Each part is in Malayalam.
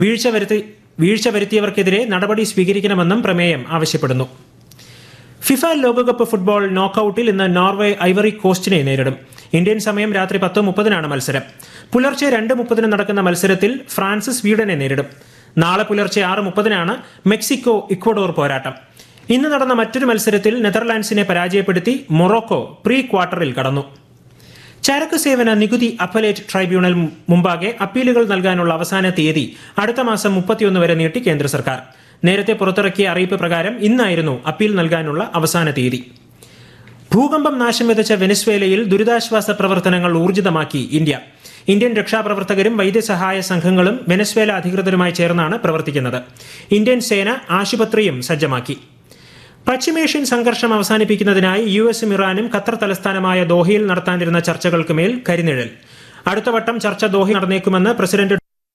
വീഴ്ച വരുത്തി വീഴ്ച വരുത്തിയവർക്കെതിരെ നടപടി സ്വീകരിക്കണമെന്നും പ്രമേയം ആവശ്യപ്പെടുന്നു ഫിഫ ലോകകപ്പ് ഫുട്ബോൾ നോക്കൌട്ടിൽ ഇന്ന് നോർവേ ഐവറി കോസ്റ്റിനെ നേരിടും ഇന്ത്യൻ സമയം രാത്രി പത്ത് മുപ്പതിനാണ് മത്സരം പുലർച്ചെ രണ്ട് മുപ്പതിന് നടക്കുന്ന മത്സരത്തിൽ ഫ്രാൻസ് സ്വീഡനെ നേരിടും നാളെ പുലർച്ചെ ആറ് മുപ്പതിനാണ് മെക്സിക്കോ ഇക്വഡോർ പോരാട്ടം ഇന്ന് നടന്ന മറ്റൊരു മത്സരത്തിൽ നെതർലാൻഡ്സിനെ പരാജയപ്പെടുത്തി മൊറോക്കോ പ്രീ ക്വാർട്ടറിൽ കടന്നു ചരക്ക് സേവന നികുതി അപ്പലേറ്റ് ട്രൈബ്യൂണൽ മുമ്പാകെ അപ്പീലുകൾ നൽകാനുള്ള അവസാന തീയതി അടുത്ത മാസം മുപ്പത്തിയൊന്ന് വരെ നീട്ടി കേന്ദ്ര സർക്കാർ നേരത്തെ പുറത്തിറക്കിയ അറിയിപ്പ് പ്രകാരം ഇന്നായിരുന്നു അപ്പീൽ നൽകാനുള്ള അവസാന തീയതി ഭൂകമ്പം നാശം വിതച്ച വെനസ്വേലയിൽ ദുരിതാശ്വാസ പ്രവർത്തനങ്ങൾ ഊർജിതമാക്കി ഇന്ത്യ ഇന്ത്യൻ രക്ഷാപ്രവർത്തകരും വൈദ്യസഹായ സംഘങ്ങളും വെനസ്വേല അധികൃതരുമായി ചേർന്നാണ് പ്രവർത്തിക്കുന്നത് ഇന്ത്യൻ സേന ആശുപത്രിയും സജ്ജമാക്കി പശ്ചിമേഷ്യൻ സംഘർഷം അവസാനിപ്പിക്കുന്നതിനായി യു എസും ഇറാനും ഖത്തർ തലസ്ഥാനമായ ദോഹയിൽ നടത്താനിരുന്ന ചർച്ചകൾക്ക് മേൽ കരിനിഴൽ അടുത്ത വട്ടം ചർച്ച ദോഹയിൽ നടന്നേക്കുമെന്ന് പ്രസിഡന്റ്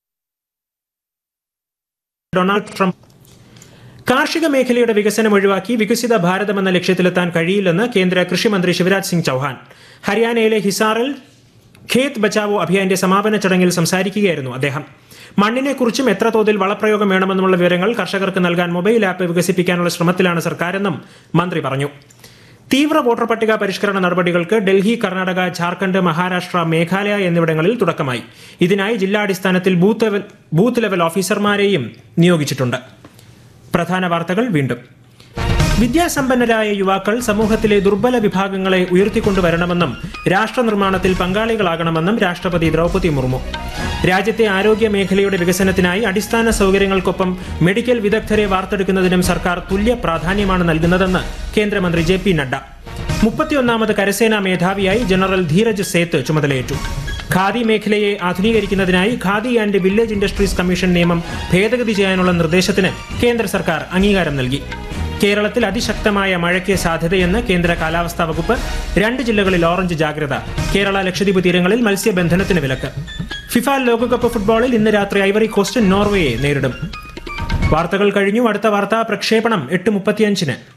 ഡൊണാൾഡ് ട്രംപ് കാർഷിക മേഖലയുടെ വികസനം ഒഴിവാക്കി വികസിത ഭാരതം എന്ന ലക്ഷ്യത്തിലെത്താൻ കഴിയില്ലെന്ന് കേന്ദ്ര കൃഷിമന്ത്രി ശിവരാജ് സിംഗ് ചൌഹാൻ ഹരിയാനയിലെ ഹിസാറിൽ ഖേത് ബച്ചാവോ അഭിയാന്റെ സമാപന ചടങ്ങിൽ സംസാരിക്കുകയായിരുന്നു അദ്ദേഹം മണ്ണിനെക്കുറിച്ചും എത്ര തോതിൽ വളപ്രയോഗം വേണമെന്നുമുള്ള വിവരങ്ങൾ കർഷകർക്ക് നൽകാൻ മൊബൈൽ ആപ്പ് വികസിപ്പിക്കാനുള്ള ശ്രമത്തിലാണ് സർക്കാരെന്നും മന്ത്രി പറഞ്ഞു തീവ്ര വോട്ടർ പട്ടിക പരിഷ്കരണ നടപടികൾക്ക് ഡൽഹി കർണാടക ഝാർഖണ്ഡ് മഹാരാഷ്ട്ര മേഘാലയ എന്നിവിടങ്ങളിൽ തുടക്കമായി ഇതിനായി ജില്ലാടിസ്ഥാനത്തിൽ ബൂത്ത് ലെവൽ ബൂത്ത് ലെവൽ ഓഫീസർമാരെയും നിയോഗിച്ചിട്ടുണ്ട് പ്രധാന വാർത്തകൾ വീണ്ടും വിദ്യാസമ്പന്നരായ യുവാക്കൾ സമൂഹത്തിലെ ദുർബല വിഭാഗങ്ങളെ ഉയർത്തിക്കൊണ്ടുവരണമെന്നും രാഷ്ട്ര നിർമ്മാണത്തിൽ പങ്കാളികളാകണമെന്നും രാഷ്ട്രപതി ദ്രൗപദി മുർമു രാജ്യത്തെ ആരോഗ്യ മേഖലയുടെ വികസനത്തിനായി അടിസ്ഥാന സൗകര്യങ്ങൾക്കൊപ്പം മെഡിക്കൽ വിദഗ്ധരെ വാർത്തെടുക്കുന്നതിനും സർക്കാർ തുല്യ പ്രാധാന്യമാണ് നൽകുന്നതെന്ന് കേന്ദ്രമന്ത്രി ജെ പി നഡ്ഡ മുപ്പത്തിയൊന്നാമത് കരസേനാ മേധാവിയായി ജനറൽ ധീരജ് സേത്ത് ചുമതലയേറ്റു ഖാദി മേഖലയെ ആധുനീകരിക്കുന്നതിനായി Khadi and village industries commission നിയമം ഭേദഗതി ചെയ്യാനുള്ള നിർദ്ദേശത്തിന് കേന്ദ്ര സർക്കാർ അംഗീകാരം നൽകി കേരളത്തിൽ അതിശക്തമായ മഴയ്ക്ക് സാധ്യതയെന്ന് കേന്ദ്ര കാലാവസ്ഥാ വകുപ്പ് രണ്ട് ജില്ലകളിൽ ഓറഞ്ച് ജാഗ്രത കേരള ലക്ഷദ്വീപ് തീരങ്ങളിൽ മത്സ്യബന്ധനത്തിന് വിലക്ക് ഫിഫ ലോകകപ്പ് ഫുട്ബോളിൽ ഇന്ന് രാത്രി ഐവറി കോസ്റ്റ് നോർവേയെ നേരിടും വാർത്തകൾ കഴിഞ്ഞു അടുത്ത വാർത്താ പ്രക്ഷേപണം എട്ട് മുപ്പത്തിയഞ്ചിന്